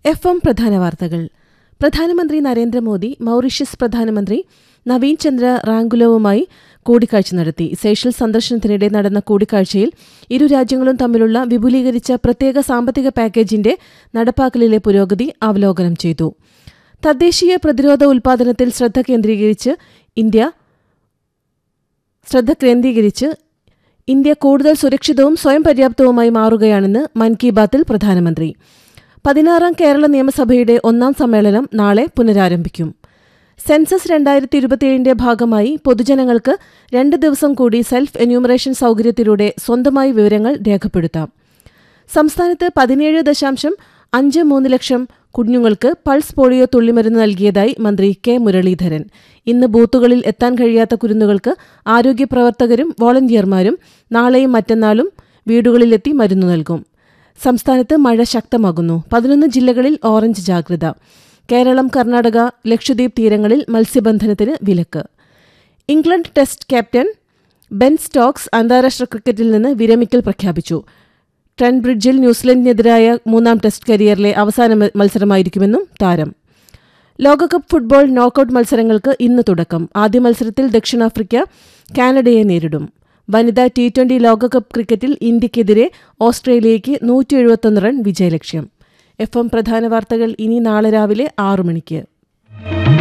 F M പ്രധാന വാർത്തകൾ പ്രധാനമന്ത്രി നരേന്ദ്രമോദി മൌറീഷ്യസ് പ്രധാനമന്ത്രി നവീൻ ചന്ദ്ര റാങ്കുലവുമായി കൂടിക്കാഴ്ച നടത്തി സേഷ്യൽ സന്ദർശനത്തിനിടെ നടന്ന കൂടിക്കാഴ്ചയിൽ ഇരു രാജ്യങ്ങളും തമ്മിലുള്ള വിപുലീകരിച്ച പ്രത്യേക സാമ്പത്തിക പാക്കേജിന്റെ നടപ്പാക്കലിലെ പുരോഗതി അവലോകനം ചെയ്തു തദ്ദേശീയ പ്രതിരോധ ഉൽപാദനത്തിൽ ശ്രദ്ധ കേന്ദ്രീകരിച്ച് ഇന്ത്യ ശ്രദ്ധ കേന്ദ്രീകരിച്ച് ഇന്ത്യ കൂടുതൽ സുരക്ഷിതവും സ്വയം പര്യാപ്തവുമായി മാറുകയാണെന്ന് മൻ കി ബാത്തിൽ പ്രധാനമന്ത്രി പതിനാറാം കേരള നിയമസഭയുടെ ഒന്നാം സമ്മേളനം നാളെ പുനരാരംഭിക്കും സെൻസസ് രണ്ടായിരത്തി ഇരുപത്തിയേഴിന്റെ ഭാഗമായി പൊതുജനങ്ങൾക്ക് രണ്ട് ദിവസം കൂടി സെൽഫ് എന്യൂമറേഷൻ സൗകര്യത്തിലൂടെ സ്വന്തമായി വിവരങ്ങൾ രേഖപ്പെടുത്താം സംസ്ഥാനത്ത് പതിനേഴ് ദശാംശം അഞ്ച് മൂന്ന് ലക്ഷം കുഞ്ഞുങ്ങൾക്ക് പൾസ് പോളിയോ തുള്ളിമരുന്ന് നൽകിയതായി മന്ത്രി കെ മുരളീധരൻ ഇന്ന് ബൂത്തുകളിൽ എത്താൻ കഴിയാത്ത കുരുന്നുകൾക്ക് ആരോഗ്യപ്രവർത്തകരും വോളണ്ടിയർമാരും നാളെയും മറ്റന്നാളും വീടുകളിലെത്തി മരുന്ന് നൽകും സംസ്ഥാനത്ത് മഴ ശക്തമാകുന്നു പതിനൊന്ന് ജില്ലകളിൽ ഓറഞ്ച് ജാഗ്രത കേരളം കർണാടക ലക്ഷദ്വീപ് തീരങ്ങളിൽ മത്സ്യബന്ധനത്തിന് വിലക്ക് England test captain Ben Stokes അന്താരാഷ്ട്ര ക്രിക്കറ്റിൽ നിന്ന് വിരമിക്കൽ പ്രഖ്യാപിച്ചു ട്രെൻ ബ്രിഡ്ജിൽ ന്യൂസിലൻഡിനെതിരായ മൂന്നാം ടെസ്റ്റ് കരിയറിലെ അവസാന മ- മത്സരമായിരിക്കുമെന്നും താരം ലോകകപ്പ് ഫുട്ബോൾ നോക്കൌട്ട് മത്സരങ്ങൾക്ക് ഇന്ന് തുടക്കം ആദ്യ മത്സരത്തിൽ ദക്ഷിണാഫ്രിക്ക കാനഡയെ നേരിടും വനിതാ ടി ട്വന്റി ലോകകപ്പ് ക്രിക്കറ്റിൽ ഇന്ത്യക്കെതിരെ ഓസ്ട്രേലിയയ്ക്ക് നൂറ്റി എഴുപത്തൊന്ന് റൺ വിജയലക്ഷ്യം എഫ് എം പ്രധാന വാർത്തകൾ ഇനി നാളെ രാവിലെ ആറു മണിക്ക്